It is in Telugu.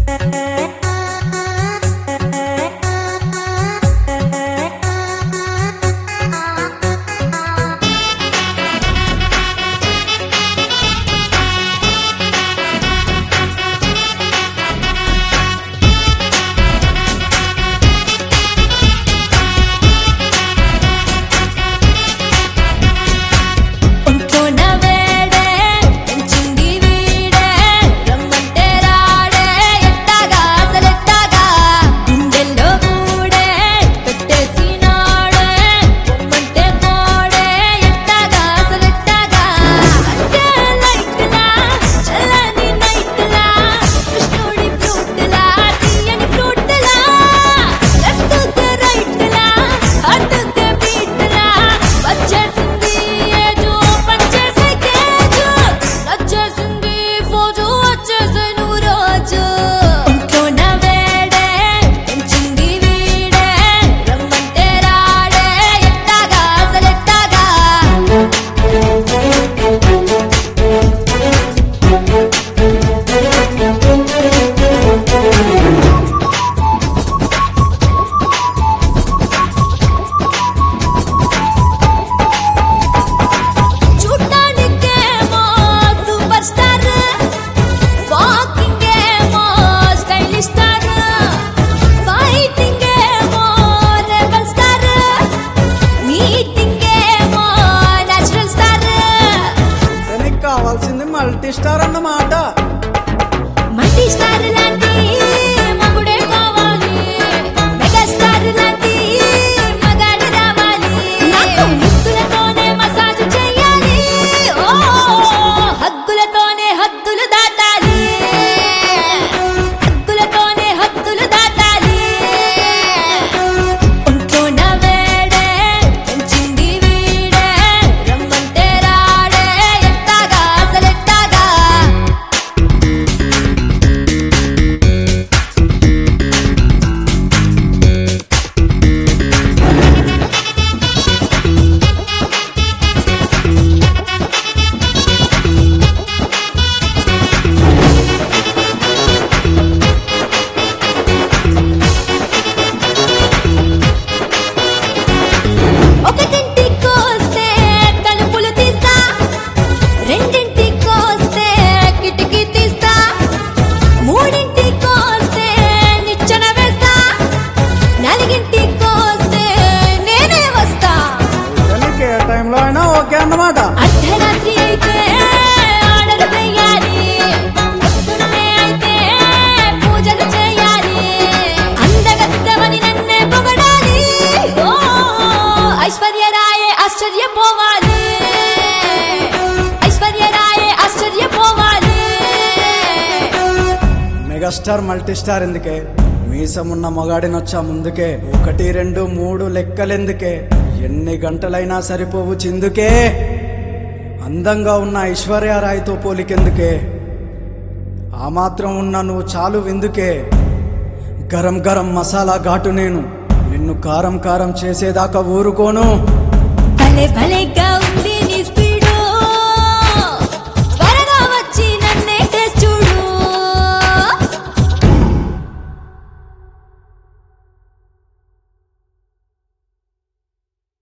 ఒంట్లోన వేడే పెంచింది వీడే రమ్మంటే రాడే ఎట్టాగా అసలెట్టాగా గుండెల్లో గూడే పెట్టేసినాడే పొమ్మంటే పోడే ఎట్టాగా అసలెట్టాగా అంటే లైట్లా చల్లని నైట్లా కృష్ణుడి ఫ్రూట్లా తీయని ఫ్రూట్లా లెఫ్ట్ రైట్లా అడ్డుకే బీట్లా వచ్చేసింది ఏజు పనిచేసే కేజు నచ్చేసింది ఫోజు వచ్చేసే నువ్వు రోజు ఒంట్లోన వేడే పెంచింది వీడే రమ్మంటే రాడే ఎట్టాగా అసలెట్టాగా చూడ్డానికేమో సూపర్ స్టార్ వాకింగ్ ఏమో స్టైలిష్ స్టార్ ఫైటింగ్ ఏమో రెబల్ స్టార్ మీటింగ్ ఏమో నేచురల్ స్టార్ నీకు కావాల్సింది మల్టీ స్టార్ అన్నమాట మల్టీ స్టార్ లాంటి మగుడే కావాలి మెగా స్టార్ లాంటి మగాడు రావాలి నాకు ముద్దులతోనే మసాజ్ చేయాలి ఓ హద్దులతోనే హద్దులు దాటాలి హద్దులతోనే హద్దులు దాటాలి ఒంట్లోన వేడే పెంచింది వీడే రమ్మంటే రాడే ఎట్టాగా అసలెట్టాగా ఒకటింటికొస్తే తలుపులు తీస్తా రెండింటికొస్తే కిటికీ తీస్తా మూడింటికొస్తే నిచ్చెన వేస్తా నాలుగింటికొస్తే నేనే వస్తా ఇక నీకు ఏ టైంలో అయినా ఓకే అన్నమాట అర్ధరాత్రి అయితే ఆర్డర్ వేయాలి పొద్దున్నే అయితే పూజలు చేయాలి అందగత్తెవని నన్నే పొగడాలి ఓ ఐశ్వర్యరాయే ఆశ్చర్యపోవాలి ఐశ్వర్యరాయే ఆశ్చర్యపోవాలి మెగాస్టార్ మల్టీ స్టార్ ఎందుకే మీసమున్న మొగాడినొచ్చా ముందుకే ఒకటి రెండు మూడు లెక్కలెందుకే ఎన్ని గంటలైనా సరిపోవు చిందుకే అందంగా ఉన్న ఐశ్వర్యరాయ్తో పోలికెందుకే ఆ మాత్రం ఉన్న నువ్వు చాలు విందుకే గరం గరం మసాలా ఘాటు నేను నిన్ను కారం కారం చేసేదాకా ఊరుకోను భలే భలే